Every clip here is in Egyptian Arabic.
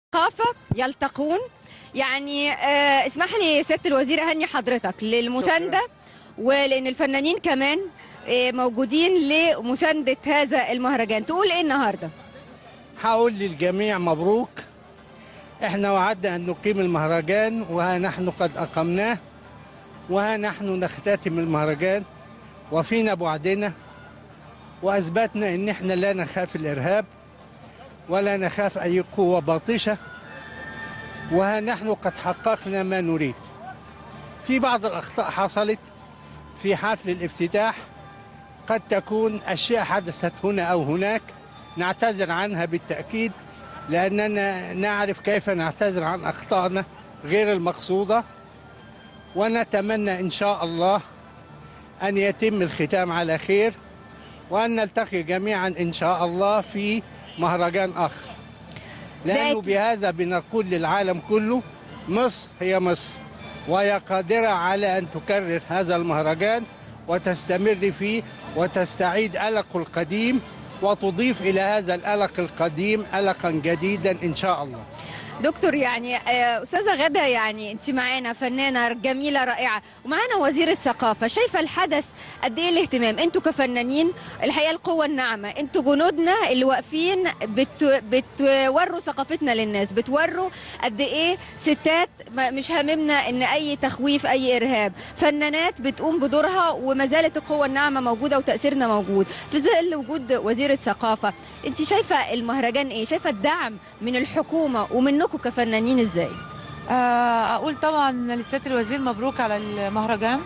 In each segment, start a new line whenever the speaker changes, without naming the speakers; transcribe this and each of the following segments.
ثقافة يلتقون يعني آه اسمح لي سيادة الوزير أهني حضرتك للمساندة ولأن الفنانين كمان آه موجودين لمساندة هذا المهرجان تقول إيه النهاردة؟
هقول للجميع مبروك احنا وعدنا ان نقيم المهرجان وها نحن قد اقمناه وها نحن نختتم المهرجان وفينا بعدنا واثبتنا ان احنا لا نخاف الارهاب ولا نخاف اي قوه باطشه وها نحن قد حققنا ما نريد في بعض الاخطاء حصلت في حفل الافتتاح قد تكون اشياء حدثت هنا او هناك نعتذر عنها بالتاكيد لاننا نعرف كيف نعتذر عن اخطائنا غير المقصوده ونتمنى ان شاء الله ان يتم الختام على خير وان نلتقي جميعا ان شاء الله في مهرجان اخر لانه
أكيد.
بهذا بنقول للعالم كله مصر هي مصر وهي قادره على ان تكرر هذا المهرجان وتستمر فيه وتستعيد ألقه القديم وتضيف إلى هذا الألق القديم ألقا جديدا إن شاء الله
دكتور يعني آه، أستاذة غدا يعني أنت معانا فنانة جميلة رائعة ومعانا وزير الثقافة شايفة الحدث قد إيه الاهتمام أنتوا كفنانين الحقيقة القوة الناعمة أنتوا جنودنا اللي واقفين بت... بتوروا ثقافتنا للناس بتوروا قد إيه ستات ما- مش هاممنا إن أي تخويف أي إرهاب فنانات بتقوم بدورها وما زالت القوة الناعمة موجودة وتأثيرنا موجود في ظل وجود وزير الثقافة أنت شايفة المهرجان إيه شايفة الدعم من الحكومة ومنكم كفنانين إزاي
آه، اقول طبعا لسياده الوزير مبروك على المهرجان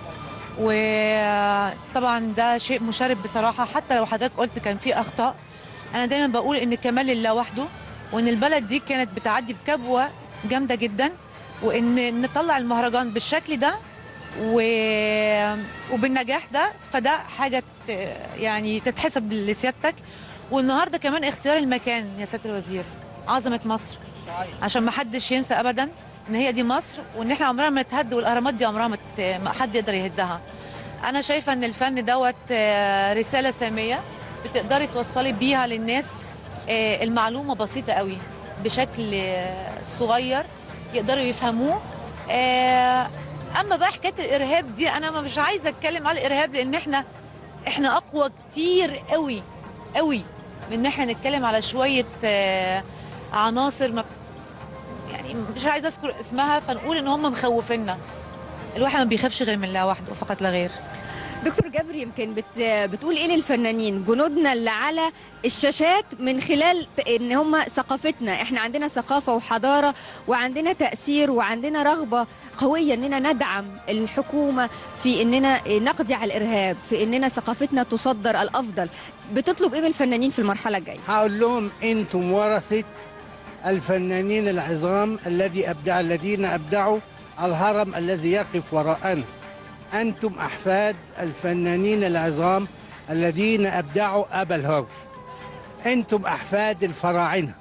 وطبعا ده شيء مشرف بصراحه حتى لو حضرتك قلت كان في اخطاء انا دايما بقول ان كمال لله وحده وان البلد دي كانت بتعدي بكبوه جامده جدا وان نطلع المهرجان بالشكل ده و... وبالنجاح ده فده حاجه ت- يعني تتحسب لسيادتك والنهارده كمان اختيار المكان يا سياده الوزير عظمه مصر عشان ما حدش ينسى ابدا ان هي دي مصر وان احنا عمرنا ما نتهد والاهرامات دي عمرها ما ت- ما حد يقدر يهدها انا شايفه ان الفن دوت آه، رساله ساميه بتقدري توصلي بيها للناس آه، المعلومه بسيطه قوي بشكل آه، صغير يقدروا يفهموه آه، اما بقى حكايه الارهاب دي انا ما مش عايزه اتكلم على الارهاب لان احنا احنا اقوى كتير قوي قوي من ان احنا نتكلم على شويه آه، عناصر ما يعني مش عايزه اذكر اسمها فنقول ان هم مخوفينا الواحد ما بيخافش غير من الله وحده فقط لا غير
دكتور جابر يمكن بت... بتقول ايه للفنانين جنودنا اللي على الشاشات من خلال ت- ان هم ثقافتنا احنا عندنا ثقافه وحضاره وعندنا تاثير وعندنا رغبه قويه اننا ندعم الحكومه في اننا نقضي على الارهاب في اننا ثقافتنا تصدر الافضل بتطلب ايه من الفنانين في المرحله الجايه
هقول لهم أنتم ورثة الفنانين العظام الذي أبدع الذين أبدعوا الهرم الذي يقف وراءنا أنتم أحفاد الفنانين العظام الذين أبدعوا أبا الهول أنتم أحفاد الفراعنة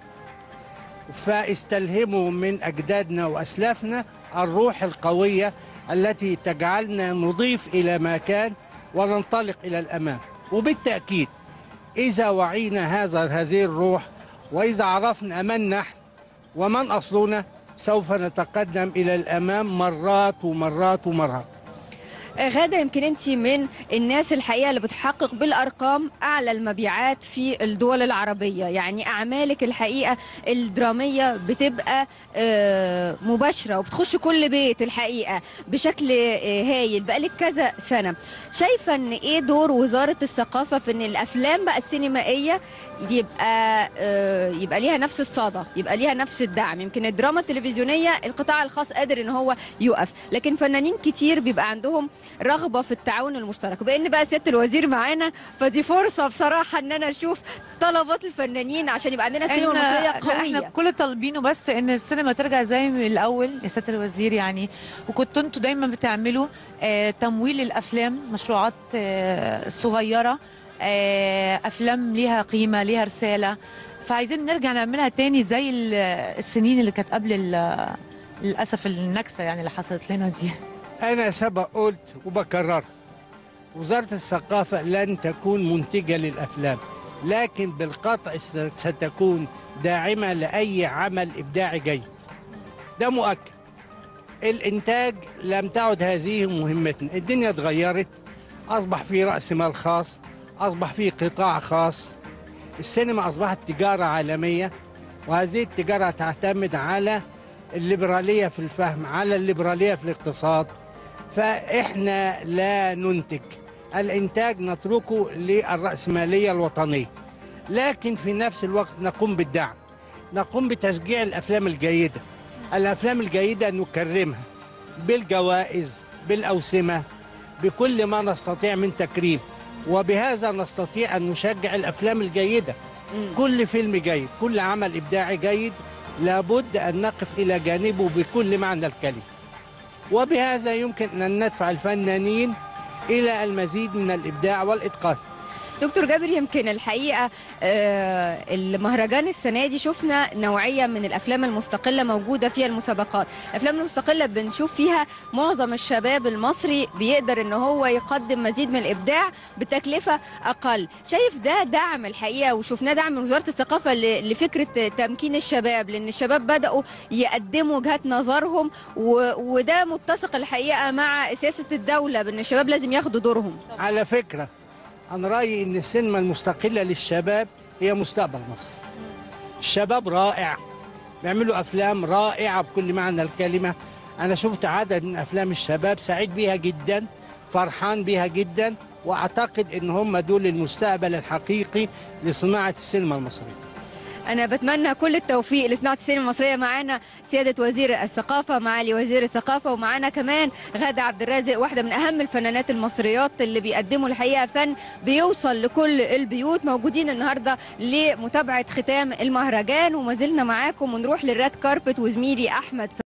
فاستلهموا من أجدادنا وأسلافنا الروح القوية التي تجعلنا نضيف إلى ما كان وننطلق إلى الأمام وبالتأكيد إذا وعينا هذا هذه الروح وإذا عرفنا من نحن ومن أصلنا سوف نتقدم إلى الأمام مرات ومرات ومرات
غادة يمكن انت من الناس الحقيقه اللي بتحقق بالارقام اعلى المبيعات في الدول العربيه يعني اعمالك الحقيقه الدراميه بتبقى آه، مباشره وبتخش كل بيت الحقيقه بشكل آه، هايل بقالك كذا سنه شايفه ان ايه دور وزاره الثقافه في ان الافلام بقى السينمائيه يبقى آه، يبقى ليها نفس الصدى يبقى ليها نفس الدعم يمكن الدراما التلفزيونيه القطاع الخاص قادر ان هو يقف لكن فنانين كتير بيبقى عندهم رغبه في التعاون المشترك بان بقى سياده الوزير معانا فدي فرصه بصراحه ان انا اشوف طلبات الفنانين عشان يبقى عندنا سينما مصريه
لا، احنا
قويه
كل طالبينه بس ان السينما ترجع زي من الاول يا سياده الوزير يعني وكنتوا انتوا دايما بتعملوا آه، تمويل الافلام مشروعات آه، صغيره آه، افلام ليها قيمه ليها رساله فعايزين نرجع نعملها تاني زي ال- السنين اللي كانت قبل ال- للاسف النكسه يعني اللي حصلت لنا دي
أنا سبق قلت وبكرر وزارة الثقافة لن تكون منتجة للأفلام لكن بالقطع س- ستكون داعمة لأي عمل إبداعي جيد ده مؤكد الإنتاج لم تعد هذه مهمتنا الدنيا اتغيرت أصبح في رأس مال خاص أصبح في قطاع خاص السينما أصبحت تجارة عالمية وهذه التجارة تعتمد على الليبرالية في الفهم على الليبرالية في الاقتصاد فإحنا لا ننتج الإنتاج نتركه للرأسمالية الوطنية لكن في نفس الوقت نقوم بالدعم نقوم بتشجيع الأفلام الجيدة الأفلام الجيدة نكرمها بالجوائز بالأوسمة بكل ما نستطيع من تكريم وبهذا نستطيع أن نشجع الأفلام الجيدة كل فيلم جيد كل عمل إبداعي جيد لابد أن نقف إلى جانبه بكل معنى الكلمة وبهذا يمكن أن ندفع الفنانين إلى المزيد من الإبداع والإتقان
دكتور جابر يمكن الحقيقه آه، المهرجان السنه دي شفنا نوعيه من الافلام المستقله موجوده فيها المسابقات الافلام المستقله بنشوف فيها معظم الشباب المصري بيقدر ان هو يقدم مزيد من الابداع بتكلفه اقل شايف ده دعم الحقيقه وشفناه دعم من وزاره الثقافه ل- لفكره تمكين الشباب لان الشباب بداوا يقدموا وجهات نظرهم و... وده متسق الحقيقه مع سياسه الدوله بان الشباب لازم ياخدوا دورهم
على فكرة أنا رأيي أن السينما المستقلة للشباب هي مستقبل مصر الشباب رائع بيعملوا أفلام رائعة بكل معنى الكلمة أنا شفت عدد من أفلام الشباب سعيد بيها جدا فرحان بيها جدا وأعتقد أن هم دول المستقبل الحقيقي لصناعة السينما المصرية
انا بتمنى كل التوفيق لصناعه السينما المصريه معانا سياده وزير الثقافه معالي وزير الثقافه ومعانا كمان غاده عبد الرازق واحده من اهم الفنانات المصريات اللي بيقدموا الحقيقه فن بيوصل لكل البيوت موجودين النهارده لمتابعه ختام المهرجان وما زلنا معاكم ونروح للريد كاربت وزميلي احمد